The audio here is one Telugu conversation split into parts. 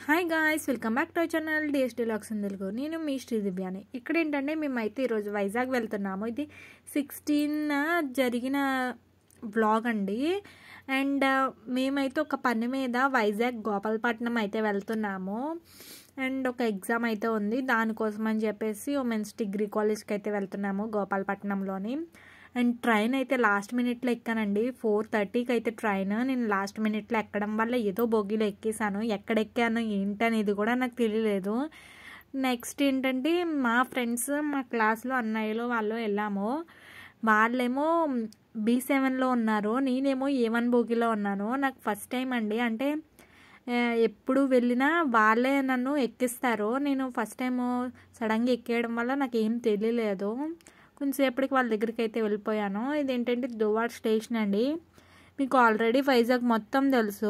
hi guys welcome back to our channel DS deluxe in Telugu నేను మీ శ్రీ దివ్యాని ఇక్కడ ఏంటంటే మేమైతే ఈరోజు వైజాగ్ వెళ్తున్నాము ఇది సిక్స్టీన్ జరిగిన బ్లాగ్ అండి అండ్ మేమైతే ఒక పని మీద వైజాగ్ గోపాలపట్నం అయితే వెళ్తున్నాము అండ్ ఒక ఎగ్జామ్ అయితే ఉంది దానికోసం అని చెప్పేసి ఉమెన్స్ డిగ్రీ కాలేజ్కి అయితే వెళ్తున్నాము గోపాలపట్నంలోని అండ్ ట్రైన్ అయితే లాస్ట్ మినిట్లో ఎక్కానండి ఫోర్ థర్టీకి అయితే ట్రైన్ నేను లాస్ట్ మినిట్లో ఎక్కడం వల్ల ఏదో బోగిలో ఎక్కేసాను ఎక్కడ ఎక్కాను ఏంటనేది కూడా నాకు తెలియలేదు నెక్స్ట్ ఏంటంటే మా ఫ్రెండ్స్ మా క్లాస్లో అన్నయ్యలు వాళ్ళు వెళ్ళాము వాళ్ళేమో బీ సెవెన్లో ఉన్నారు నేనేమో ఏ వన్ బోగిలో ఉన్నాను నాకు ఫస్ట్ టైం అండి అంటే ఆ, ఎప్పుడు వెళ్ళినా వాళ్ళే నన్ను ఎక్కిస్తారు నేను ఫస్ట్ టైం సడన్గా ఎక్కేయడం వల్ల నాకు ఏం తెలియలేదు కొంచెంసేపటికి వాళ్ళ దగ్గరికి అయితే వెళ్ళిపోయాను ఇదేంటంటే దువాడ్ స్టేషన్ అండి మీకు ఆల్రెడీ వైజాగ్ మొత్తం తెలుసు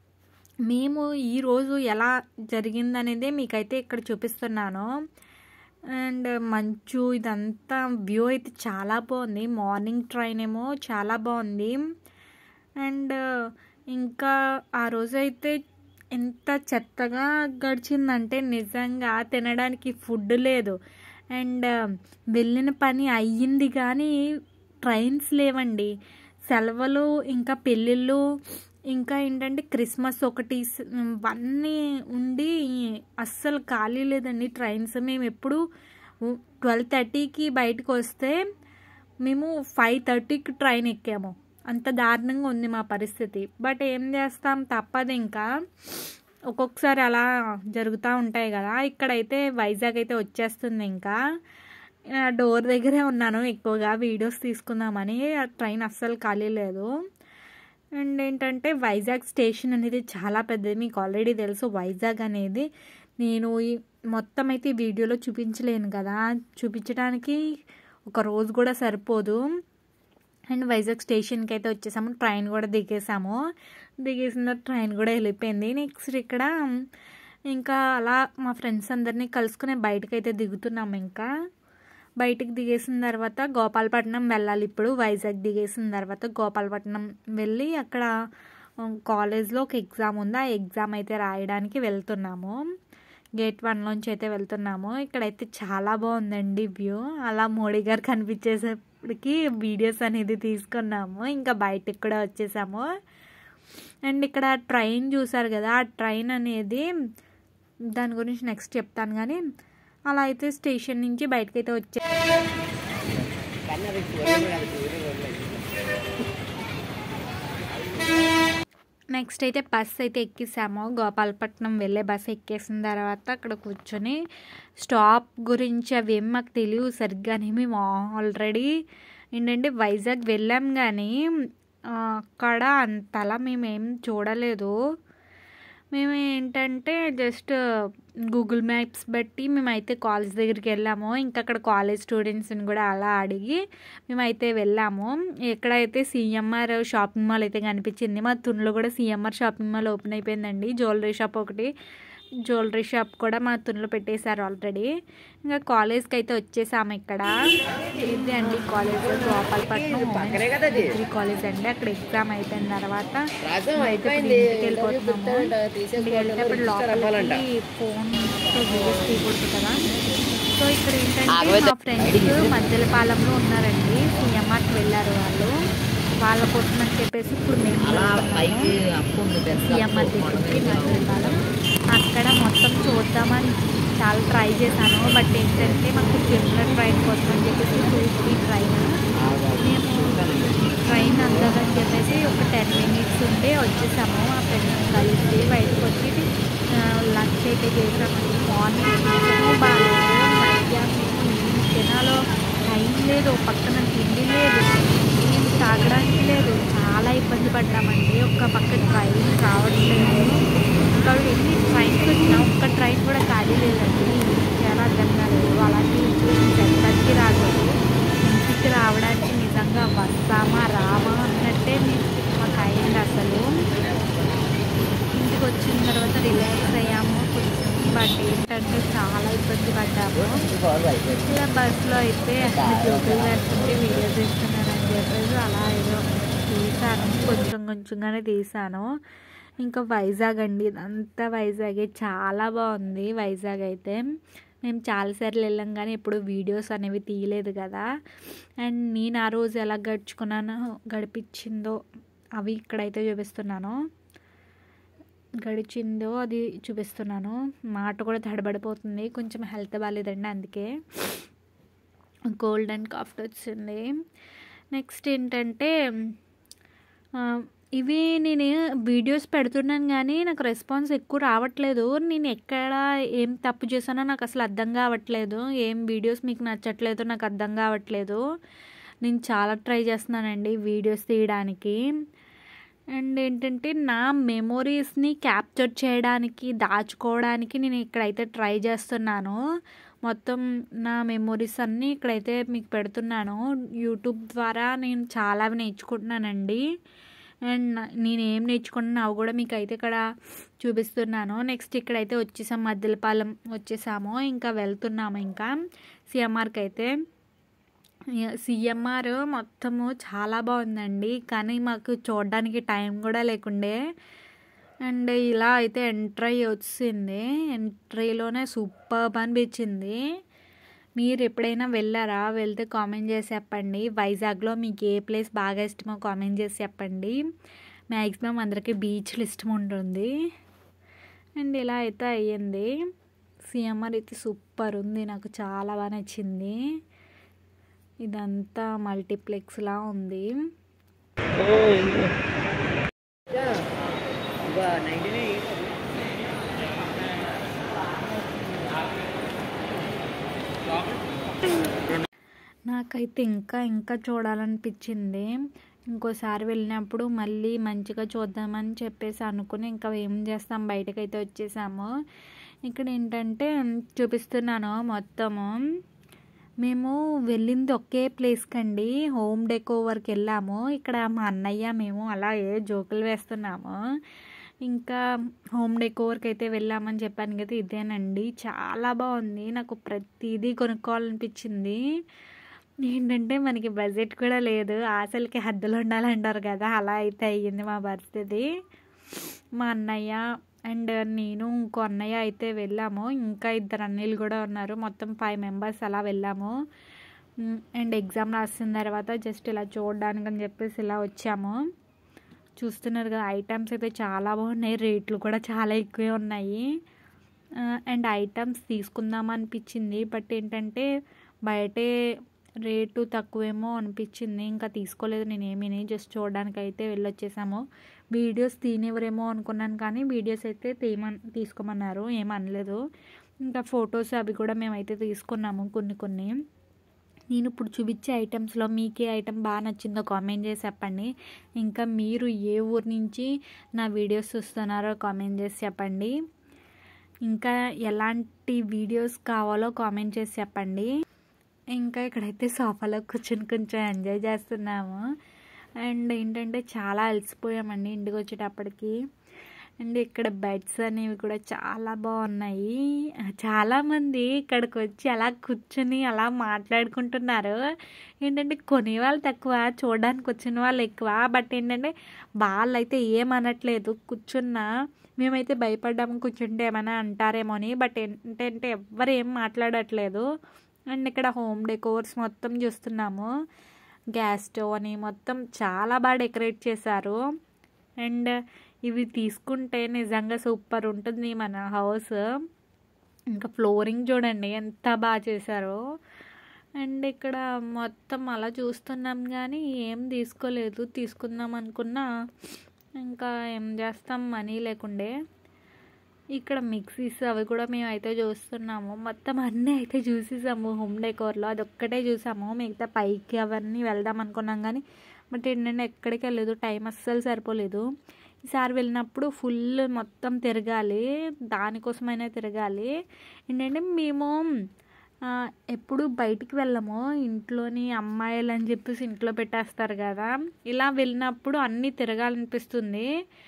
మేము ఈరోజు ఎలా జరిగిందనేది మీకైతే ఇక్కడ చూపిస్తున్నాను అండ్ మంచు ఇదంతా వ్యూ అయితే చాలా బాగుంది మార్నింగ్ ట్రైన్ ఏమో చాలా బాగుంది అండ్ ఇంకా ఆ రోజు అయితే ఎంత చెత్తగా గడిచిందంటే నిజంగా తినడానికి ఫుడ్ లేదు అండ్ వెళ్ళిన పని అయ్యింది కానీ ట్రైన్స్ లేవండి సెలవులు ఇంకా పెళ్ళిళ్ళు ఇంకా ఏంటంటే క్రిస్మస్ ఒకటి స్- ఇవన్నీ ఉండి అస్సలు ఖాళీ లేదండి ట్రైన్స్ మేము ఎప్పుడు ట్వెల్వ్ థర్టీకి బయటకు వస్తే మేము ఫైవ్ థర్టీకి ట్రైన్ ఎక్కాము అంత దారుణంగా ఉంది మా పరిస్థితి బట్ ఏం చేస్తాం తప్పదు ఇంకా ఒక్కొక్కసారి అలా జరుగుతూ ఉంటాయి కదా ఇక్కడైతే వైజాగ్ అయితే వచ్చేస్తుంది ఇంకా ఆ డోర్ దగ్గరే ఉన్నాను ఎక్కువగా వీడియోస్ తీసుకుందామని ఆ ట్రైన్ అస్సలు ఖాళీ లేదు అండ్ ఏంటంటే వైజాగ్ స్టేషన్ అనేది చాలా పెద్దది మీకు ఆల్రెడీ తెలుసు వైజాగ్ అనేది నేను ఈ మొత్తం అయితే ఈ వీడియోలో చూపించలేను కదా చూపించడానికి ఒక రోజు కూడా సరిపోదు అండ్ వైజాగ్ స్టేషన్కి అయితే వచ్చేసాము ట్రైన్ కూడా దిగేసాము దిగేసిన తర్వాత ట్రైన్ కూడా వెళ్ళిపోయింది నెక్స్ట్ ఇక్కడ ఇంకా అలా మా ఫ్రెండ్స్ అందరినీ కలుసుకుని బయటకు అయితే దిగుతున్నాము ఇంకా బయటికి దిగేసిన తర్వాత గోపాలపట్నం వెళ్ళాలి ఇప్పుడు వైజాగ్ దిగేసిన తర్వాత గోపాలపట్నం వెళ్ళి అక్కడ కాలేజ్లో ఒక ఎగ్జామ్ ఉంది ఆ ఎగ్జామ్ అయితే రాయడానికి వెళ్తున్నాము గేట్ వన్లోంచి అయితే వెళ్తున్నాము ఇక్కడైతే చాలా బాగుందండి వ్యూ అలా మోడీ గారు కనిపించేసరికి వీడియోస్ అనేది తీసుకున్నాము ఇంకా బయటకు కూడా వచ్చేసాము అండ్ ఇక్కడ ట్రైన్ చూసారు కదా ఆ ట్రైన్ అనేది దాని గురించి నెక్స్ట్ చెప్తాను కానీ అలా అయితే స్టేషన్ నుంచి బయటకైతే వచ్చే నెక్స్ట్ అయితే బస్ అయితే ఎక్కేసాము గోపాలపట్నం వెళ్ళే బస్ ఎక్కేసిన తర్వాత అక్కడ కూర్చొని స్టాప్ గురించి అవి ఏం మాకు తెలియవు సరిగ్గానే మేము ఆల్రెడీ ఏంటంటే వైజాగ్ వెళ్ళాం కానీ ఆ, అక్కడ అంతలా మేము ఏం చూడలేదు మేము ఏంటంటే జస్ట్ గూగుల్ మ్యాప్స్ బట్టి మేమైతే కాలేజ్ దగ్గరికి వెళ్ళాము ఇంకా అక్కడ కాలేజ్ స్టూడెంట్స్ని కూడా అలా అడిగి మేమైతే వెళ్ళాము ఎక్కడైతే సిఎంఆర్ షాపింగ్ మాల్ అయితే కనిపించింది మా తునిలో కూడా సిఎంఆర్ షాపింగ్ మాల్ ఓపెన్ అయిపోయిందండి జ్యువెలరీ షాప్ ఒకటి జ్యువెలరీ షాప్ కూడా మా తునిలో పెట్టేశారు ఆల్రెడీ ఇంకా కాలేజ్కి అయితే వచ్చేసాము ఇక్కడ ఇది అండి కాలేజ్ గోపాలపట్నం డిగ్రీ కాలేజ్ అండి అక్కడ ఎగ్జామ్ అయిపోయిన తర్వాత అయితే ఇప్పుడు ఇంటికి వెళ్ళిపోతున్నాము ఇంటికి వెళ్తే ఇప్పుడు లోపలికి ఫోన్ వీడియోస్ తీయకూడదు కదా సో ఇక్కడ ఏంటంటే మా ఫ్రెండ్స్ మధ్యల పాలెంలో ఉన్నారండి సిఎంఆర్కి వెళ్ళారు వాళ్ళు వాళ్ళ కోసం అని చెప్పేసి ఇప్పుడు మేము సిఎంఆర్ దగ్గరికి మధ్యల పాలెం అక్కడ మొత్తం చూద్దామని చాలా ట్రై చేశాను బట్ ఏంటంటే మాకు జనరల్ ట్రైన్ కోసం అని చెప్పేసి టూ ట్రైన్ మేము ట్రైన్ అందదని చెప్పేసి ఒక టెన్ మినిట్స్ ఉంటే వచ్చేసాము ఆ ఫ్రెండ్స్ కలిసి బయటకు వచ్చి లంచ్ అయితే చేసామండి మార్నింగ్ టిఫిన్ బాగాలేదు మధ్యాహ్నం ఏం తినాలో టైం లేదు ఒక పక్కన తిండి లేదు ఏం తాగడానికి లేదు చాలా ఇబ్బంది పడ్డామండి ఒక్క పక్క ట్రైన్ రావట్లేదు ఇంకా ఎన్ని ట్రైన్స్ వచ్చినా ఒక్క ట్రైన్ కూడా ఖాళీ లేదండి చాలా అర్థం కాలేదు అలాంటి ఎక్కడికి రాలేదు ఇంటికి రావడానికి నిజంగా వస్తామా రామా అన్నట్టే మీ- మాకు అయింది అసలు ఇంటికి వచ్చిన తర్వాత రిలాక్స్ అయ్యాము కొంచెం బట్ ఏంటంటే చాలా ఇబ్బంది పడ్డాము ఇలా బస్సులో అయితే జోకులు వేస్తుంటే వీడియో తీస్తున్నానని చెప్పేసి అలా ఏదో తీసాను కొంచెం కొంచెంగానే తీసాను ఇంకా వైజాగ్ అండి ఇదంతా వైజాగే చాలా బాగుంది వైజాగ్ అయితే మేము చాలాసార్లు వెళ్ళాం కానీ ఎప్పుడు వీడియోస్ అనేవి తీయలేదు కదా అండ్ నేను ఆ రోజు ఎలా గడుచుకున్నానో గడిపించిందో అవి ఇక్కడైతే చూపిస్తున్నాను గడిచిందో అది చూపిస్తున్నాను మాట కూడా తడబడిపోతుంది కొంచెం హెల్త్ బాగాలేదండి అందుకే కోల్డ్ అండ్ కాఫ్ వచ్చింది నెక్స్ట్ ఏంటంటే ఆ, ఇవి నేను వీడియోస్ పెడుతున్నాను కానీ నాకు రెస్పాన్స్ ఎక్కువ రావట్లేదు నేను ఎక్కడ ఏం తప్పు చేశానో నాకు అసలు అర్థం కావట్లేదు ఏం వీడియోస్ మీకు నచ్చట్లేదు నాకు అర్థం కావట్లేదు నేను చాలా ట్రై చేస్తున్నానండి వీడియోస్ తీయడానికి అండ్ ఏంటంటే నా మెమొరీస్ని క్యాప్చర్ చేయడానికి దాచుకోవడానికి నేను ఇక్కడైతే ట్రై చేస్తున్నాను మొత్తం నా మెమొరీస్ అన్నీ ఇక్కడైతే మీకు పెడుతున్నాను యూట్యూబ్ ద్వారా నేను చాలా నేర్చుకుంటున్నానండి అండ్ నా- నేను ఏం నేర్చుకున్నాను అవి కూడా మీకు అయితే ఇక్కడ చూపిస్తున్నాను నెక్స్ట్ ఇక్కడైతే వచ్చేసాం మద్దెలపాలెం వచ్చేసాము ఇంకా వెళ్తున్నాము ఇంకా సిఎంఆర్కి అయితే సిఎంఆర్ మొత్తము చాలా బాగుందండి కానీ మాకు చూడడానికి టైం కూడా లేకుండే అండ్ ఇలా అయితే ఎంట్రీ అయ్యి వచ్చింది ఎంట్రీలోనే సూపర్ అనిపించింది మీరు ఎప్పుడైనా వెళ్ళారా వెళ్తే కామెంట్ చేసి చెప్పండి వైజాగ్లో మీకు ఏ ప్లేస్ బాగా ఇష్టమో కామెంట్ చేసి చెప్పండి మ్యాక్సిమం అందరికీ బీచ్లు ఇష్టం ఉంటుంది అండ్ ఇలా అయితే అయ్యింది సిఎంఆర్ అయితే సూపర్ ఉంది నాకు చాలా బాగా నచ్చింది ఇదంతా మల్టీప్లెక్స్లా ఉంది నాకైతే ఇంకా ఇంకా చూడాలనిపించింది ఇంకోసారి వెళ్ళినప్పుడు మళ్ళీ మంచిగా చూద్దామని చెప్పేసి అనుకుని ఇంకా ఏం చేస్తాం బయటకైతే వచ్చేసాము ఇక్కడ ఏంటంటే చూపిస్తున్నాను మొత్తము మేము వెళ్ళింది ఒకే ప్లేస్కి అండి హోమ్ డెకోవర్కి వెళ్ళాము ఇక్కడ మా అన్నయ్య మేము అలా ఏ జోకులు వేస్తున్నాము ఇంకా హోమ్ డెకోవర్కి అయితే వెళ్ళామని చెప్పాను కదా ఇదేనండి చాలా బాగుంది నాకు ప్రతిదీ కొనుక్కోవాలనిపించింది ఏంటంటే మనకి బడ్జెట్ కూడా లేదు ఆశలకి హద్దులు ఉండాలంటారు కదా అలా అయితే అయ్యింది మా పరిస్థితి మా అన్నయ్య అండ్ నేను ఇంకో అన్నయ్య అయితే వెళ్ళాము ఇంకా ఇద్దరు అన్నయ్యలు కూడా ఉన్నారు మొత్తం ఫైవ్ మెంబర్స్ అలా వెళ్ళాము మ్, అండ్ ఎగ్జామ్ రాసిన తర్వాత జస్ట్ ఇలా చూడడానికి అని చెప్పేసి ఇలా వచ్చాము చూస్తున్నారు కదా ఐటమ్స్ అయితే చాలా బాగున్నాయి రేట్లు కూడా చాలా ఎక్కువే ఉన్నాయి ఆ, అండ్ ఐటమ్స్ తీసుకుందాం అనిపించింది బట్ ఏంటంటే బయటే రేటు తక్కువేమో అనిపించింది ఇంకా తీసుకోలేదు నేను ఏమీ జస్ట్ చూడడానికి అయితే వెళ్ళొచ్చేసాము వీడియోస్ తీనివ్వరేమో అనుకున్నాను కానీ వీడియోస్ అయితే తీయమన్ తీసుకోమన్నారు ఏమనలేదు ఇంకా ఫొటోస్ అవి కూడా మేమైతే తీసుకున్నాము కొన్ని కొన్ని నేను ఇప్పుడు చూపించే ఐటమ్స్లో మీకు ఏ ఐటమ్ బాగా నచ్చిందో కామెంట్ చేసి చెప్పండి ఇంకా మీరు ఏ ఊరు నుంచి నా వీడియోస్ చూస్తున్నారో కామెంట్ చేసి చెప్పండి ఇంకా ఎలాంటి వీడియోస్ కావాలో కామెంట్ చేసి చెప్పండి ఇంకా ఇక్కడైతే సోఫాలో కూర్చొని కొంచెం ఎంజాయ్ చేస్తున్నాము అండ్ ఏంటంటే చాలా అలసిపోయామండి ఇంటికి వచ్చేటప్పటికి అండ్ ఇక్కడ బెడ్స్ అనేవి కూడా చాలా బాగున్నాయి చాలామంది ఇక్కడికి వచ్చి అలా కూర్చొని అలా మాట్లాడుకుంటున్నారు ఏంటంటే కొనేవాళ్ళు తక్కువ చూడడానికి వచ్చిన వాళ్ళు ఎక్కువ బట్ ఏంటంటే వాళ్ళైతే ఏమనట్లేదు కూర్చున్నా మేమైతే భయపడ్డాము కూర్చుంటే ఏమైనా అంటారేమో అని బట్ ఏంటంటే ఎవ్వరు ఏం మాట్లాడట్లేదు అండ్ ఇక్కడ హోమ్ డెకోర్స్ మొత్తం చూస్తున్నాము గ్యాస్ స్టవ్ అని మొత్తం చాలా బాగా డెకరేట్ చేశారు అండ్ ఇవి తీసుకుంటే నిజంగా సూపర్ ఉంటుంది మన హౌస్ ఇంకా ఫ్లోరింగ్ చూడండి ఎంత బాగా చేశారో అండ్ ఇక్కడ మొత్తం అలా చూస్తున్నాం కానీ ఏం తీసుకోలేదు తీసుకుందాం అనుకున్నా ఇంకా ఏం చేస్తాం మనీ లేకుండే ఇక్కడ మిక్సీస్ అవి కూడా మేము అయితే చూస్తున్నాము మొత్తం అన్నీ అయితే చూసేసాము హోమ్ డెకోర్లో అది ఒక్కటే చూసాము మిగతా పైకి అవన్నీ వెళ్దాం అనుకున్నాం కానీ బట్ ఏంటంటే ఎక్కడికి వెళ్ళలేదు టైం అస్సలు సరిపోలేదు ఈసారి వెళ్ళినప్పుడు ఫుల్ మొత్తం తిరగాలి దానికోసమైనా తిరగాలి ఏంటంటే మేము ఆ, ఎప్పుడు బయటికి వెళ్ళము ఇంట్లోని అమ్మాయిలు అని చెప్పేసి ఇంట్లో పెట్టేస్తారు కదా ఇలా వెళ్ళినప్పుడు అన్నీ తిరగాలనిపిస్తుంది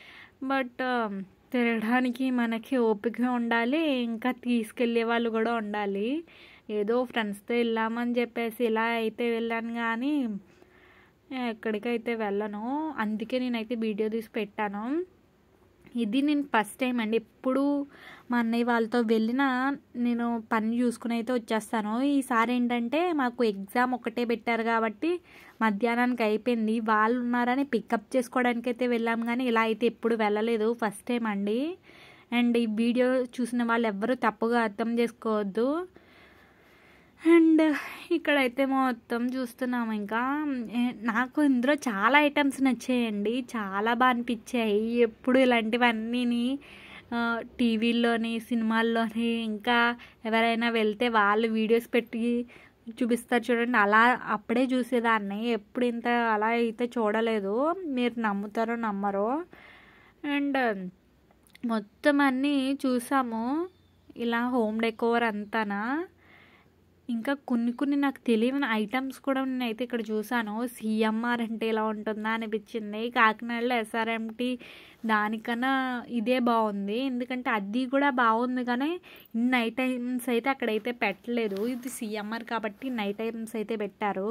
బట్ తిరగడానికి మనకి ఓపిక ఉండాలి ఇంకా తీసుకెళ్ళే వాళ్ళు కూడా ఉండాలి ఏదో ఫ్రెండ్స్తో వెళ్ళామని చెప్పేసి ఇలా అయితే వెళ్ళాను కానీ ఎక్కడికైతే వెళ్ళను అందుకే నేనైతే వీడియో తీసి పెట్టాను ఇది నేను ఫస్ట్ టైం అండి ఎప్పుడు మా అన్నయ్య వాళ్ళతో వెళ్ళినా నేను పని చూసుకుని అయితే వచ్చేస్తాను ఈసారి ఏంటంటే మాకు ఎగ్జామ్ ఒకటే పెట్టారు కాబట్టి మధ్యాహ్నానికి అయిపోయింది వాళ్ళు ఉన్నారని పికప్ చేసుకోవడానికి అయితే వెళ్ళాం కానీ ఇలా అయితే ఎప్పుడు వెళ్ళలేదు ఫస్ట్ టైం అండి అండ్ ఈ వీడియో చూసిన వాళ్ళు ఎవ్వరూ తప్పుగా అర్థం చేసుకోవద్దు అండ్ ఇక్కడైతే మొత్తం చూస్తున్నాము ఇంకా ఏ- నాకు ఇందులో చాలా ఐటమ్స్ నచ్చాయండి చాలా బాగా అనిపించాయి ఎప్పుడు ఇలాంటివన్నీని ఆ, టీవీల్లోని సినిమాల్లోని ఇంకా ఎవరైనా వెళ్తే వాళ్ళు వీడియోస్ పెట్టి చూపిస్తారు చూడండి అలా అప్పుడే చూసేదాన్ని ఎప్పుడు ఇంత అలా అయితే చూడలేదు మీరు నమ్ముతారో నమ్మరో అండ్ మొత్తం అన్నీ చూసాము ఇలా హోమ్ డెకోర్ అంతానా ఇంకా కొన్ని కొన్ని నాకు తెలియని ఐటమ్స్ కూడా నేనైతే ఇక్కడ చూసాను సిఎంఆర్ అంటే ఎలా ఉంటుందా అనిపించింది కాకినాడలో ఎస్ఆర్ఎంటి దానికన్నా ఇదే బాగుంది ఎందుకంటే అది కూడా బాగుంది కానీ ఇన్ని ఐటమ్స్ అయితే అక్కడైతే పెట్టలేదు ఇది సిఎంఆర్ కాబట్టి ఇన్ని ఐటమ్స్ అయితే పెట్టారు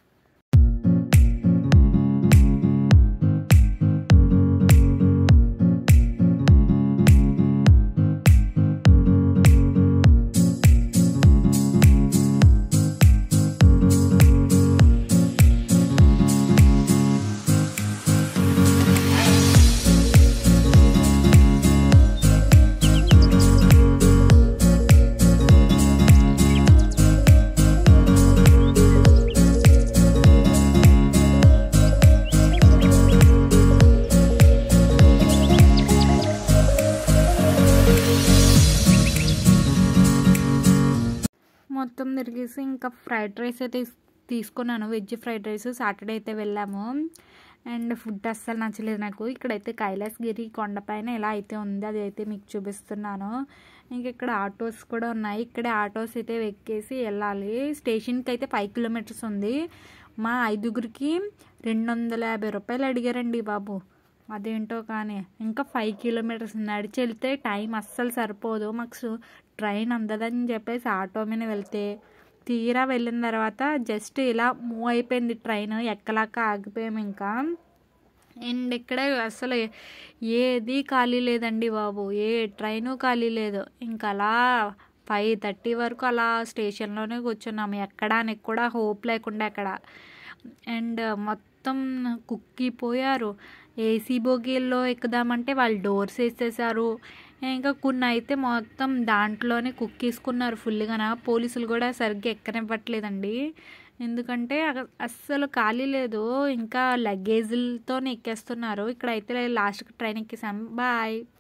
మొత్తం తిరిగేసి ఇంకా ఫ్రైడ్ రైస్ అయితే తీస్- తీసుకున్నాను వెజ్ ఫ్రైడ్ రైస్ సాటర్డే అయితే వెళ్ళాము అండ్ ఫుడ్ అస్సలు నచ్చలేదు నాకు ఇక్కడైతే కైలాసగిరి కొండపైన ఎలా అయితే ఉంది అది అయితే మీకు చూపిస్తున్నాను ఇంక ఇక్కడ ఆటోస్ కూడా ఉన్నాయి ఇక్కడే ఆటోస్ అయితే ఎక్కేసి వెళ్ళాలి స్టేషన్కి అయితే ఫైవ్ కిలోమీటర్స్ ఉంది మా ఐదుగురికి రెండు వందల యాభై రూపాయలు అడిగారండి బాబు అదేంటో కానీ ఇంకా ఫైవ్ కిలోమీటర్స్ నడిచి వెళ్తే టైం అస్సలు సరిపోదు మాకు సు- ట్రైన్ అందదని చెప్పేసి ఆటో మీద వెళ్తే తీరా వెళ్ళిన తర్వాత జస్ట్ ఇలా మూవ్ అయిపోయింది ట్రైన్ ఎక్కలాక ఆగిపోయాము ఇంకా అండ్ ఇక్కడ అసలు ఏది ఖాళీ లేదండి బాబు ఏ ట్రైను ఖాళీ లేదు ఇంకా అలా ఫైవ్ థర్టీ వరకు అలా స్టేషన్లోనే కూర్చున్నాము ఎక్కడానికి కూడా హోప్ లేకుండా అక్కడ అండ్ మొత్తం కుక్కిపోయారు ఏసీ బోగీల్లో ఎక్కుదామంటే వాళ్ళు డోర్స్ వేసేసారు ఇంకా కొన్ని అయితే మొత్తం దాంట్లోనే కుక్కేసుకున్నారు ఫుల్గా పోలీసులు కూడా సరిగ్గా ఎక్కనివ్వట్లేదండి ఎందుకంటే అగ- అస్సలు ఖాళీ లేదు ఇంకా లగేజ్లతోనే ఎక్కేస్తున్నారు ఇక్కడ అయితే లాస్ట్కి ట్రైన్ ఎక్కేసాం బాయ్